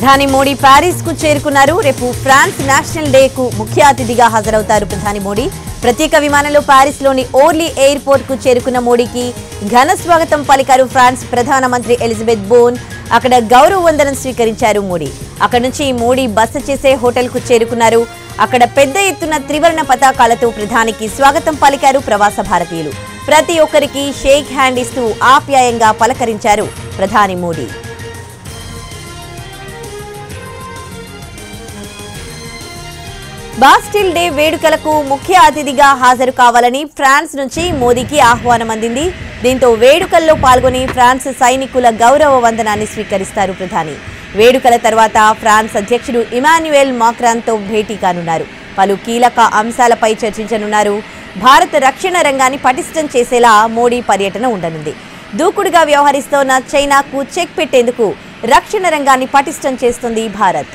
ప్రధాని మోడీ ప్యారిస్ కు చేరుకున్నారు రేపు ఫ్రాన్స్ నేషనల్ డే కు ముఖ్య అతిథిగా హాజరవుతారు ప్రధాని మోడీ ప్రత్యేక విమానంలో ప్యారిస్ లోని ఓర్లీ ఎయిర్పోర్ట్ కు చేరుకున్న మోడీకి ఘన స్వాగతం పలికారు ఫ్రాన్స్ ప్రధానమంత్రి ఎలిజబెత్ బోన్ అక్కడ గౌరవ వందనం స్వీకరించారు మోడీ అక్కడ నుంచి మోడీ బస చేసే హోటల్ కు చేరుకున్నారు అక్కడ పెద్ద ఎత్తున త్రివర్ణ పతాకాలతో ప్రధానికి స్వాగతం పలికారు ప్రవాస భారతీయులు ప్రతి ఒక్కరికి షేక్ హ్యాండ్ ఇస్తూ ఆప్యాయంగా పలకరించారు ప్రధాని మోడీ బాస్టిల్ డే వేడుకలకు ముఖ్య అతిథిగా హాజరు కావాలని ఫ్రాన్స్ నుంచి మోదీకి ఆహ్వానం అందింది దీంతో వేడుకల్లో పాల్గొని ఫ్రాన్స్ సైనికుల గౌరవ వందనాన్ని స్వీకరిస్తారు ప్రధాని వేడుకల తర్వాత ఫ్రాన్స్ అధ్యక్షుడు ఇమాన్యుయల్ మాక్రాన్తో భేటీ కానున్నారు పలు కీలక అంశాలపై చర్చించనున్నారు భారత రక్షణ రంగాన్ని పటిష్టం చేసేలా మోడీ పర్యటన ఉండనుంది దూకుడుగా వ్యవహరిస్తోన్న చైనాకు చెక్ పెట్టేందుకు రక్షణ రంగాన్ని పటిష్టం చేస్తుంది భారత్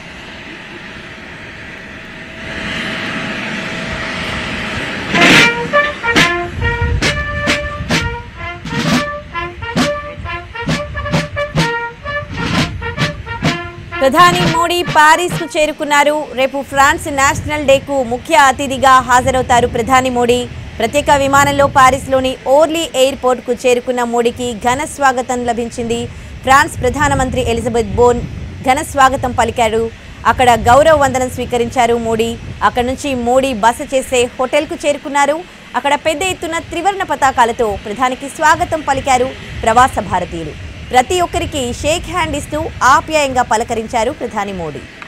ప్రధాని మోడీ పారిస్ కు చేరుకున్నారు రేపు ఫ్రాన్స్ నేషనల్ డేకు ముఖ్య అతిథిగా హాజరవుతారు ప్రధాని మోడీ ప్రత్యేక విమానంలో పారిస్లోని ఓర్లీ ఎయిర్పోర్ట్ కు చేరుకున్న మోడీకి ఘన స్వాగతం లభించింది ఫ్రాన్స్ ప్రధానమంత్రి ఎలిజబెత్ బోన్ ఘన స్వాగతం పలికారు అక్కడ గౌరవ వందనం స్వీకరించారు మోడీ అక్కడ నుంచి మోడీ బస చేసే హోటల్కు చేరుకున్నారు అక్కడ పెద్ద ఎత్తున త్రివర్ణ పతాకాలతో ప్రధానికి స్వాగతం పలికారు ప్రవాస భారతీయులు ప్రతి ఒక్కరికి షేక్ హ్యాండ్ ఇస్తూ ఆప్యాయంగా పలకరించారు ప్రధాని మోడీ